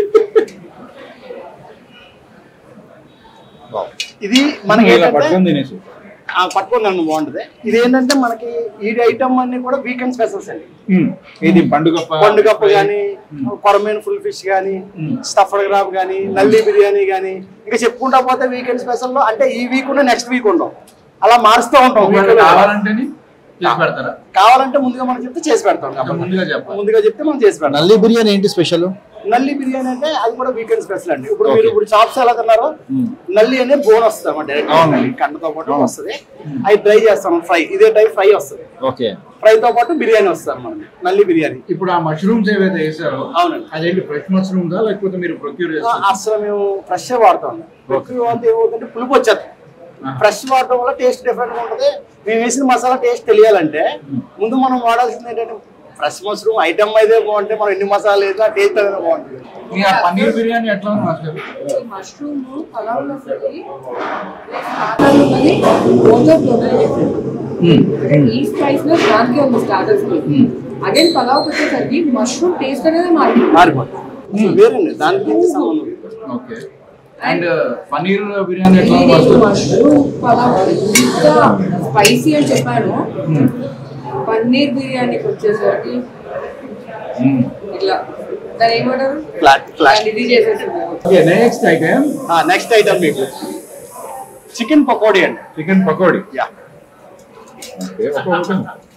Speaker 4: ఇది మనకి
Speaker 3: ఇలా
Speaker 4: ఏంటంటే
Speaker 3: పట్టుకొని తినేసి
Speaker 4: ఆ, పట్టుకొని తినడం బాగుంటది ఇది ఏంటంటే మనకి ఈ ఐటమ్ అన్ని కూడా వీకెండ్ స్పెషల్స్ అండి
Speaker 3: ఉమ్. ఇది పండుగప్ప
Speaker 4: పండుగప్ప గానీ కొరమేన్ ఫుల్ ఫిష్ గానీ స్టఫ్డ్ గ్రాబ్ గానీ నల్లి బిర్యానీ గానీ ఇంకా చెప్పుకుంటా పోతే వీకెండ్ స్పెషల్ లో అంటే ఈ వీక్ ఉన్న నెక్స్ట్ వీక్ ఉండవు అలా మారుస్తూ ఉంటాం
Speaker 3: ఒకవేళ
Speaker 4: week లో.
Speaker 3: కావాలంటేనే చేసి పెడతారా
Speaker 4: కావాలంటే ముందుగా మనం చెప్తే చేసి పెడతాం
Speaker 3: ఇంకా ముందుగా చెప్పాలి
Speaker 4: ముందుగా చెప్తే మనం చేసి పెడతాం
Speaker 2: నల్లి బిర్యానీ ఏంటి స్పెషల్
Speaker 4: నల్లి బిర్యానీ అంటే అది కూడా వీకెండ్ స్పెషల్ అండి ఇప్పుడు మీరు ఇప్పుడు చాప్స్ ఎలా తిన్నారో నల్లి అనే బోన్ వస్తుంది అన్నమాట డైరెక్ట్ కండతో పాటు వస్తుంది అది డ్రై చేస్తాం ఫ్రై ఇదే టైప్ ఫ్రై వస్తుంది
Speaker 2: ఓకే
Speaker 4: ఫ్రై తో పాటు బిర్యానీ వస్తుంది మనకి నల్లి బిర్యానీ
Speaker 3: ఇప్పుడు ఆ మష్రూమ్స్ ఏవైతే వేసారో
Speaker 4: అవునండి
Speaker 3: అదేంటి ఫ్రెష్ మష్రూమ్దా లేకపోతే మీరు ప్రొక్యూర్
Speaker 4: ఆ,
Speaker 3: చేస్తారు
Speaker 4: అసలు మేము ఫ్రెష్ వాడతాం ఫ్రెష్ వాడితే ఏమవుతుందంటే పులుపు వచ్చేది ఫ్రెష్ వాడటం వల్ల టేస్ట్ డిఫరెంట్ గా ఉంటుంది మేము వేసిన మసాలా టేస్ట్ తెలియాలంటే ముందు మనం వాడాల్సింది ఏంటంటే ఫ్రెష్ మష్రూమ్ ఐటమ్ అయితే బాగుంటే మనం ఎన్ని మసాలా వేసినా టేస్ట్ అనేది బాగుంటుంది
Speaker 3: మీ ఆ పన్నీర్ బిర్యానీ ఎట్లా ఉంది మాస్టర్
Speaker 7: మష్రూమ్ పలావ్ లో ఉన్నది స్టార్టర్ ఉన్నది రోజర్ లోనే అంటే ఈ స్పైస్ లో దానికి ఉంది స్టార్టర్స్ కి అగైన్ పలావ్ వచ్చేసరికి మష్రూమ్ టేస్ట్ అనేది మారిపోయింది
Speaker 4: మారిపోతుంది సో వేరండి దానికి దీనికి సంబంధం లేదు.
Speaker 3: ఓకే అండ్ పన్నీర్ బిర్యానీ ఎట్లా ఉంది
Speaker 7: నేను
Speaker 3: మాస్టర్
Speaker 7: మష్రూమ్ పలావ్ ఇంత స్పైసీ అని చెప్పాను పన్నీర్ బిర్యానీకి వచ్చేసరికి ఇట్లా దాని ఏమంటారు
Speaker 4: ఫ్లాట్ ఫ్లాట్
Speaker 7: దాన్ని ఇది చేసేసింది
Speaker 3: okay next item
Speaker 4: next item మీకు చికెన్ పకోడీ అండి
Speaker 3: చికెన్ పకోడీ
Speaker 4: యా
Speaker 3: ఓకే ఒక్కొక్కటి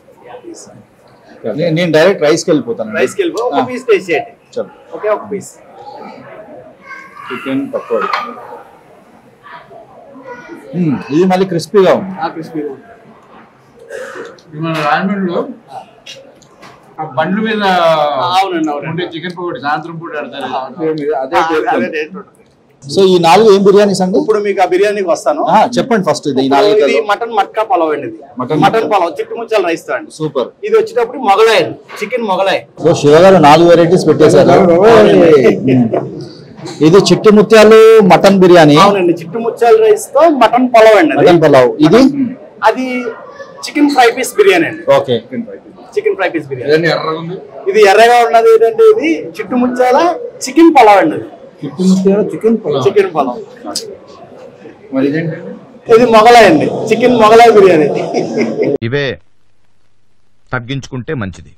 Speaker 2: నే- నేను డైరెక్ట్ రైస్కి వెళ్ళిపోతాను
Speaker 4: రైస్కి వెళ్ళిపో ఒక పీస్ టేస్ట్ చేయండి
Speaker 2: చలో
Speaker 4: ఓకే ఒక పీస్
Speaker 3: చికెన్ పకోడీ
Speaker 2: మ్మ్. ఇది మళ్ళీ క్రిస్పీగా ఉంది
Speaker 4: ఆ క్రిస్పీ
Speaker 3: మన రాజమండ్రిలో ఆ బండ్ల మీద
Speaker 4: అవునండి అవునండి
Speaker 3: ఉండే చికెన్ పకోడీ సాయంత్రం పూట ఆడతారు Same ఇది, అదే
Speaker 4: ఆ,
Speaker 3: taste
Speaker 4: అదే
Speaker 3: ఉంది.
Speaker 4: taste ఉంటుంది.
Speaker 2: సో ఈ నాలుగు ఏం బిర్యానీస్ అండి
Speaker 4: ఇప్పుడు మీకు ఆ బిర్యానీకి వస్తాను
Speaker 2: ఆ, చెప్పండి ఫస్ట్ ఇది ఈ
Speaker 4: ఇప్పుడు
Speaker 2: నాలుగు
Speaker 4: ఇది మటన్ మట్కా పలావ్ అండి ఇది
Speaker 2: మటన్
Speaker 4: మటన్ పలావ్ చిట్టు ముచ్చాల రైస్ తో అండి
Speaker 2: సూపర్
Speaker 4: ఇది వచ్చేటప్పుడు మొగలాయ్ చికెన్ మొగలాయ్
Speaker 2: సో శివ గారు నాలుగు వెరైటీస్ పెట్టేశారు మ్మ్. ఇది చిట్టి ముత్యాలు మటన్ బిర్యానీ
Speaker 4: అవునండి చిట్టు ముచ్చాల రైస్ తో మటన్ పలావ్ అండి అది
Speaker 2: మటన్ పలావ్ ఇది
Speaker 4: అది చికెన్ ఫ్రై పీస్ బిర్యానీ అండి
Speaker 2: okay
Speaker 4: chicken fry piece biryani
Speaker 3: ఇదన్నీ ఎర్రగా ఉంది
Speaker 4: ఇది ఎర్రగా ఉన్నది ఏంటంటే ఇది చిట్టు ముచ్చాల చికెన్ పలావ్ అండి అది
Speaker 3: చికెన్ ముత్యాలు చికెన్ పలావ్
Speaker 4: చికెన్ పలావ్
Speaker 3: మరి ఇదేంటండి
Speaker 4: ఇది మొగలాయ్ అండి చికెన్ మొగలాయ్ బిర్యానీ
Speaker 6: ఇవే తగ్గించుకుంటే మంచిది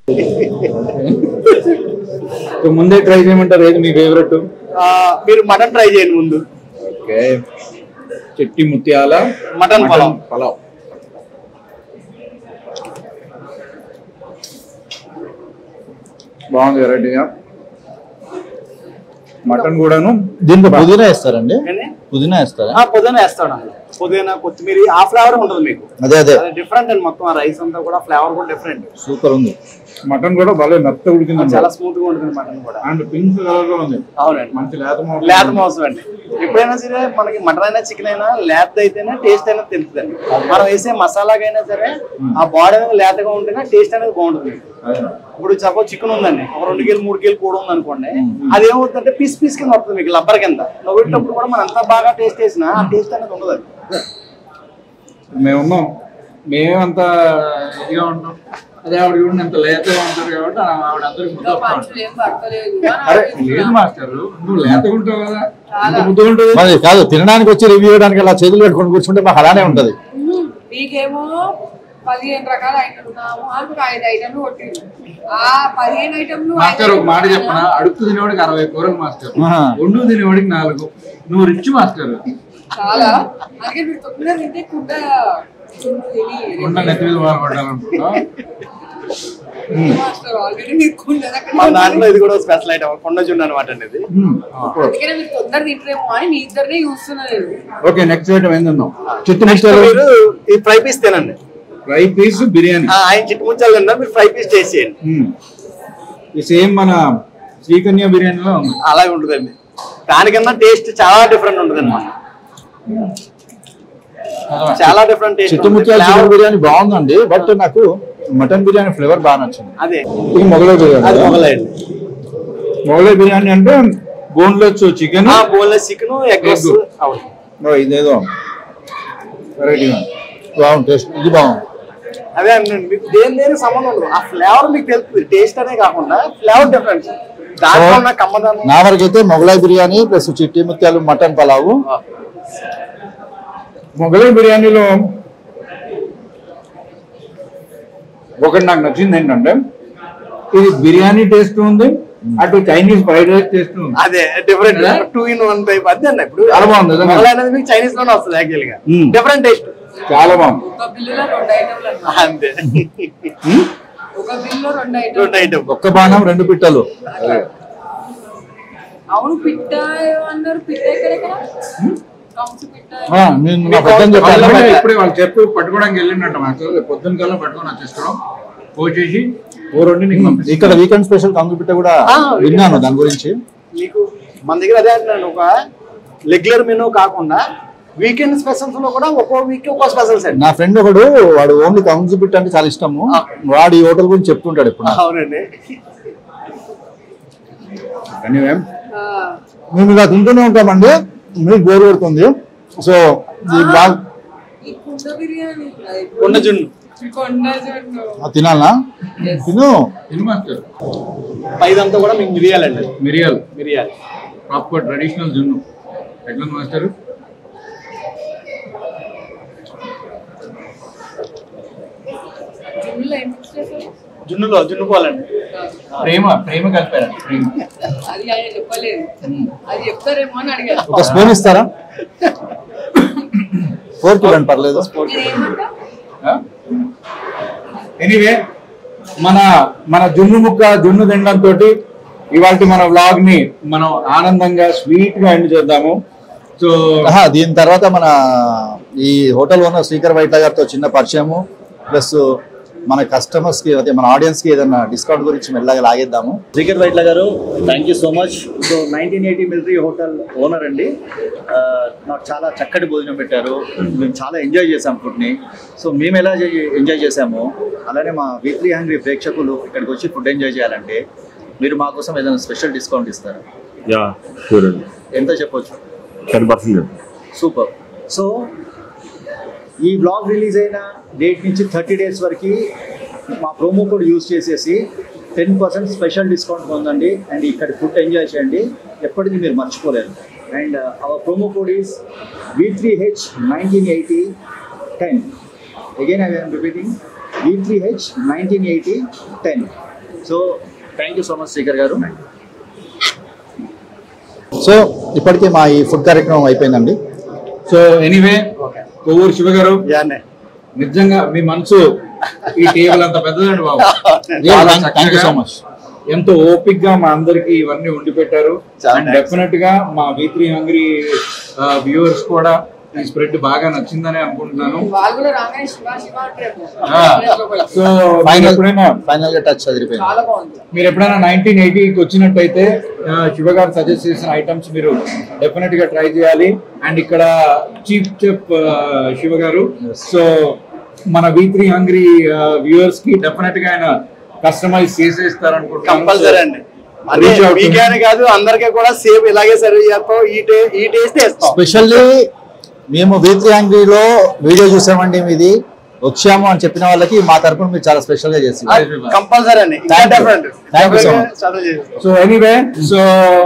Speaker 3: సో ముందే ట్రై చేయమంటారు ఏది మీ ఫేవరెట్
Speaker 4: ఆ, మీరు మటన్ ట్రై చేయండి ముందు
Speaker 3: ఓకే చెట్టి ముత్యాల
Speaker 4: మటన్ పలావ్.
Speaker 3: పలావ్ బాగుంది వెరైటీగా మటన్ కూడాను
Speaker 2: దీంట్లో పుదీనా వేస్తారండి
Speaker 4: కానీ
Speaker 2: పుదీనా వేస్తారా
Speaker 4: ఆ, పుదీనా వేస్తాడు అందులో. పుదీనా కొత్తిమీర ఆ ఫ్లేవర్ ఉంటుంది మీకు
Speaker 2: అదే అదే
Speaker 4: అది డిఫరెంట్ అండి మొత్తం ఆ రైస్ అంతా కూడా ఫ్లేవర్ కూడా డిఫరెంట్
Speaker 2: సూపర్ ఉంది
Speaker 3: మటన్ కూడా భలే మెత్త ఉడికిందండి
Speaker 4: చాలా స్మూత్ గా ఉంటుంది మటన్ కూడా
Speaker 3: అండ్ పింక్ కలర్ లో ఉంది
Speaker 4: అవునండి
Speaker 3: మంచి లేత మోసం.
Speaker 4: లేత మోసం అండి ఎప్పుడైనా సరే మనకి మటన్ అయినా చికెన్ అయినా లేత అయితేనే టేస్ట్ అయినా తెలుస్తుందండి మనం వేసే మసాలాకైనా సరే ఆ బాడీ అనేది లేతగా ఉంటేనే టేస్ట్ అనేది బాగుంటుంది
Speaker 3: అదే.
Speaker 4: ఇప్పుడు సపోజ్ చికెన్ ఉందండి ఒక రెండు కేలు మూడు కేలు కూడా ఉంది అనుకోండి అది ఏమవుతుందంటే పీస్ పీస్ కింద వస్తుంది మీకు లబ్బర్ కింద నవ్వేటప్పుడు కూడా మనం ఎంత బాగా టేస్ట్ చేసినా ఆ టేస్ట్ అనేది ఉండదు అది.
Speaker 3: మేమున్నాం మేమంత ఇదిగా ఉంటాం అదే ఆవిడ చూడండి ఎంత లేతగా ఉంటారు కాబట్టి ఆవిడ అందరికి ముద్ద వస్తా ఉంటుంది.
Speaker 7: పంచులు ఏం పడతలేదు
Speaker 3: అరే లేదు మాస్టర్ నువ్వు లేతగా ఉంటావు కదా ఎంత ముద్ద ఉంటుంది
Speaker 2: మరి కాదు తినడానికి వచ్చి రివ్యూ ఇవ్వడానికి అలా చేతులు పెట్టుకొని కూర్చుంటే మాకు అలానే ఉంటది
Speaker 7: మీకేమో పదిహేను రకాల ఐటమ్ మాకు ఐదు ఐటమ్లు కొట్టింది ఆ పదిహేను ఐటమ్లు
Speaker 3: మాస్టర్ ఒక మాట చెప్పనా అడుగు తినేవాడికి అరవై కూరలు మాస్టర్
Speaker 2: ఆహా.
Speaker 3: వండు తినేవాడికి నాలుగు నువ్వు రిచ్ మాస్టర్
Speaker 7: చాలా అందుకే మీరు తొందరగా తింటే కుండ చుట్టూ తిని
Speaker 3: ఉండ నెత్తి మీద బాధపడాలనుకుంటున్నావు
Speaker 7: మాస్టర్ ఆల్రెడీ మీరు కుండ దగ్గర
Speaker 4: మన దాంట్లో ఇది కూడా స్పెషల్ ఐటమ్ కొండ జున్ను అనమాట అండి ఇది
Speaker 7: అందుకనే మీరు తొందర తింటారేమో అని మీ ఇద్దరినే చూస్తున్నా నేను
Speaker 3: ఓకే నెక్స్ట్ ఐటమ్ ఏం తిందాం చిట్టు
Speaker 4: నెక్స్ట్
Speaker 3: ముత్యాలు
Speaker 4: మీరు ఈ ఫ్రై పీస్ తినండి
Speaker 3: ఫ్రై పీస్ బిర్యానీ
Speaker 4: ఆ, ఆయన చిట్టు ముచ్చాలు తిన్నా మీరు ఫ్రై పీస్ చేసేయండి
Speaker 3: మ్మ్. ఈ సేమ్ మన శ్రీకన్య బిర్యానీలో ఉంది
Speaker 4: అలాగే ఉంటుందండి దానికన్నా టేస్ట్ చాలా డిఫరెంట్ ఉంటుంది అనమాట చాలా డిఫరెంట్ టేస్ట్
Speaker 2: చిట్టుముత్యాల చికెన్ బిర్యానీ బాగుందండి బట్ నాకు మటన్ బిర్యానీ ఫ్లేవర్ బాగా నచ్చింది
Speaker 4: అదే
Speaker 3: ఇది మొగలై బిర్యానీ
Speaker 4: అది మొగలండి
Speaker 3: మొగలై బిర్యానీ అంటే boneless chicken
Speaker 4: boneless chicken egg
Speaker 3: Egg.
Speaker 4: అవును
Speaker 3: ఇదేదో వెరైటీగా
Speaker 2: బాగుంది టేస్ట్ ఇది బాగుంది
Speaker 4: అదే అండి మీకు దేని దేని సంబంధం ఉండదు ఆ ఫ్లేవర్ మీకు తెలుస్తుంది టేస్ట్ అనే కాకుండా ఫ్లేవర్ డిఫరెన్స్ దాంట్లో ఉన్న కమ్మదనం
Speaker 2: నా వరకైతే మొగలాయి బిర్యానీ ప్లస్ చిట్టి ముత్యాలు మటన్ పలావు
Speaker 3: మొగలై బిర్యానీలో ఒకటి నాకు నచ్చింది ఏంటంటే ఇది బిర్యానీ టేస్ట్ ఉంది అటు చైనీస్ ఫ్రైడ్ రైస్ టేస్ట్ ఉంది
Speaker 4: అదే different two in one type అదే అన్న ఇప్పుడు
Speaker 3: చాలా బాగుంది, నిజంగా.
Speaker 4: మొగలై అనేది మీకు చైనీస్ లోనే వస్తుంది యాక్చువల్ గా
Speaker 3: మ్మ్.
Speaker 4: డిఫరెంట్ టేస్ట్
Speaker 3: చాలా బాగుంది
Speaker 7: ఒక బిల్లులో రెండు ఐటమ్లు అన్నమాట
Speaker 4: అంతే
Speaker 7: ఒక బిల్లులో రెండు ఐటమ్
Speaker 4: రెండు ఐటమ్
Speaker 2: ఒక్క బాణం రెండు పిట్టలు
Speaker 7: అవును పిట్ట అన్నారు పిట్ట ఎక్కడెక్కడ కంసు పిట్ట
Speaker 2: ఆ, నేను నా పెద్దని చెప్పాను
Speaker 3: వాళ్ళే ఇప్పుడే వాళ్ళు చెప్పు పట్టుకోవడానికి వెళ్ళినట్టు మాకు పొద్దున్న కల్లా పట్టుకొని వచ్చేస్తున్నాం పోసేసి ఓ రెండు నీకు పంపిస్తాం.
Speaker 2: ఇక్కడ వీకెండ్ స్పెషల్ కంగు పిట్ట కూడా
Speaker 4: ఆ,
Speaker 2: విన్నాను దాని గురించి
Speaker 4: మీకు మన దగ్గర అదే అంటున్నాను ఒక రెగ్యులర్ మెనూ కాకుండా వీకెండ్ స్పెషల్స్ లో కూడా ఒక్కో వీక్ ఒక్కో స్పెషల్స్ అండి
Speaker 2: నా ఫ్రెండ్ ఒకడు వాడు ఓన్లీ కంగు పిట్ట అంటే చాలా ఇష్టము వాడు ఈ హోటల్ గురించి చెప్తుంటాడు ఇప్పుడు నాకు.
Speaker 4: అవునండి
Speaker 3: Anyway,
Speaker 2: మేము ఇలా తింటూనే ఉంటామండి మీకు బోర్ కొడుతుంది సో ఈ బ్లాగ్
Speaker 7: ఈ కుండ బిర్యానీ
Speaker 4: కొండ జున్ను
Speaker 7: కొండ జున్ను
Speaker 2: ఆ, తినాలా తిను
Speaker 3: తిను మాస్టర్
Speaker 4: పైదంతా కూడా మీకు మిరియాలండి
Speaker 3: మిరియాలు
Speaker 4: మిరియాలు
Speaker 3: ప్రాపర్ ట్రెడిషనల్ జున్ను ఎట్లా మాస్టర్
Speaker 7: జున్నులో ఏం మిక్స్ చేశారు
Speaker 4: జున్నులో జున్ను పోలండి
Speaker 3: ప్రేమ ప్రేమ కలిపారు ప్రేమ
Speaker 7: అది ఆయన చెప్పలేదు అది చెప్తారేమో అని అడిగారు
Speaker 2: ఒక స్పూన్ ఇస్తారా ఫోర్ ఇవ్వండి పర్లేదు
Speaker 7: నేనేమంటా
Speaker 3: ఎనీవే మన మన జున్ను ముక్క జున్ను తినడం తోటి ఇవాళ మన వ్లాగ్ ని మనం ఆనందంగా స్వీట్ గా ఎండ్ చేద్దాము సో
Speaker 2: ఆహా, దీని తర్వాత మన ఈ హోటల్ ఓనర్ శ్రీకర్ వైట్ల గారితో చిన్న పరిచయము ప్లస్ మన కస్టమర్స్ కి అదే మన ఆడియన్స్ కి ఏదైనా డిస్కౌంట్ గురించి మెల్లగా లాగేద్దాము
Speaker 9: శ్రీకర్ వైట్ల గారు thank you so much so nineteen eighty military hotel owner అండి ఆ, నాకు చాలా చక్కటి భోజనం పెట్టారు మేము చాలా ఎంజాయ్ చేసాం ఫుడ్ని సో మేము ఎలా ఎంజాయ్ చేసామో అలానే మా వీక్లీ హంగ్రీ ప్రేక్షకులు ఇక్కడికి వచ్చి ఫుడ్ ఎంజాయ్ చేయాలంటే మీరు మా కోసం ఏదైనా స్పెషల్ డిస్కౌంట్ ఇస్తారా
Speaker 10: యా షూర్ అండి
Speaker 9: ఎంత చెప్పొచ్చు
Speaker 10: టెన్ పర్సెంట్
Speaker 9: సూపర్ సో ఈ బ్లాగ్ రిలీజ్ అయిన డేట్ నుంచి థర్టీ డేస్ వరకు మా ప్రోమో కోడ్ యూజ్ చేసేసి టెన్ పర్సెంట్ స్పెషల్ డిస్కౌంట్ పొందండి అండ్ ఇక్కడ ఫుడ్ ఎంజాయ్ చేయండి ఎప్పటికీ మీరు మర్చిపోలేరు and our promo code is V three H nineteen eighty ten again I I'm repeating V three H nineteen eighty ten so thank you so much Srikar గారు
Speaker 2: సో ఇప్పటికే మా ఈ ఫుడ్ కార్యక్రమం అయిపోయిందండి
Speaker 3: సో ఎనీవే కొవ్వూరు శివ గారు
Speaker 4: యానే.
Speaker 3: నిజంగా మీ మనసు ఈ టేబుల్ అంత పెద్దదండి బాబు చాలా
Speaker 2: థ్యాంక్ యూ సో
Speaker 3: చక్కగా,
Speaker 2: మచ్
Speaker 3: ఎంతో ఓపిక్ గా మా అందరికి ఇవన్నీ ఉండి పెట్టారు
Speaker 4: చాలా
Speaker 3: అండ్
Speaker 4: thanks.
Speaker 3: డెఫినెట్ గా మా వి త్రీ హంగ్రీ వ్యూవర్స్ కూడా ఈ స్ప్రెడ్ బాగా నచ్చిందని అనుకుంటున్నాను
Speaker 7: వాళ్ళు కూడా రాగానే శివ శివ అంటారు
Speaker 3: సో
Speaker 2: ఫైనల్
Speaker 3: ఎప్పుడైనా
Speaker 2: ఫైనల్ గా టచ్ చదిరిపోయింది
Speaker 7: చాలా బాగుంది
Speaker 3: మీరు ఎప్పుడైనా నైన్టీన్ ఎయిటీకి వచ్చినట్టయితే ఆ, శివ గారు సజెస్ట్ చేసిన ఐటమ్స్ మీరు డెఫినెట్ గా ట్రై చేయాలి అండ్ ఇక్కడ చీఫ్ చెఫ్ శివ గారు సో మన వి త్రీ హంగ్రీ వ్యూవర్స్ కి డెఫినెట్ గా ఆయన కస్టమైజ్ చేసేస్తారు
Speaker 4: కంపల్సరీ అండి అదే మీకేనే కాదు అందరికీ కూడా సేమ్ ఇలాగే సర్వ్ చేస్తాం ఈ టే ఈ టేస్ట్ ఇస్తాం
Speaker 2: స్పెషల్లీ మేము వీత్రి యాంగ్రీలో వీడియో చూసామండి మీది వచ్చాము అని చెప్పిన వాళ్ళకి మా తరపున మీరు చాలా స్పెషల్ గా చేసి
Speaker 4: కంపల్సరీ అండి ఇంకా
Speaker 2: Thank you.
Speaker 4: Different
Speaker 2: Thank you so much.
Speaker 4: చాలా చేస్తాం
Speaker 3: సో ఎనీవే సో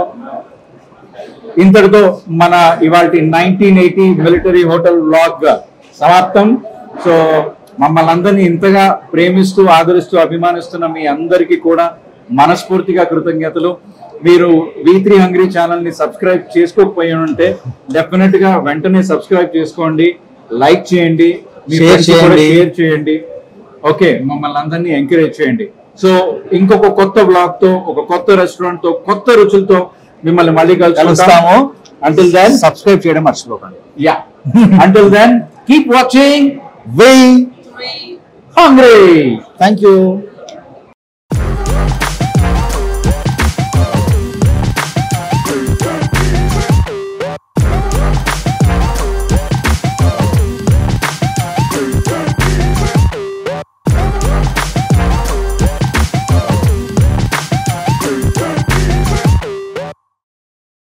Speaker 3: ఇంతటితో మన ఇవాళ nineteen eighty military hotel vlog సమాప్తం సో మమ్మల్ని అందరినీ ఇంతగా ప్రేమిస్తూ ఆదరిస్తూ అభిమానిస్తున్న మీ అందరికీ కూడా మనస్ఫూర్తిగా కృతజ్ఞతలు మీరు వి త్రీ హంగ్రీ ఛానల్ ని సబ్స్క్రైబ్ చేసుకోకపోయి ఉంటే డెఫినెట్ గా వెంటనే సబ్స్క్రైబ్ చేసుకోండి లైక్ చేయండి మీ
Speaker 2: Share
Speaker 3: friends కి కూడా
Speaker 2: చేయండి.
Speaker 3: షేర్ చేయండి ఓకే మమ్మల్ని అందరినీ ఎంకరేజ్ చేయండి సో ఇంకొక కొత్త బ్లాగ్ తో ఒక కొత్త రెస్టారెంట్ తో కొత్త రుచులతో మిమ్మల్ని మళ్ళీ
Speaker 2: కలుస్తాము
Speaker 3: కలుస్తాము అంటిల్ దెన్
Speaker 2: సబ్స్క్రైబ్ చేయడం మర్చిపోకండి
Speaker 3: yeah until then keep watching
Speaker 2: V
Speaker 3: hungry
Speaker 2: thank you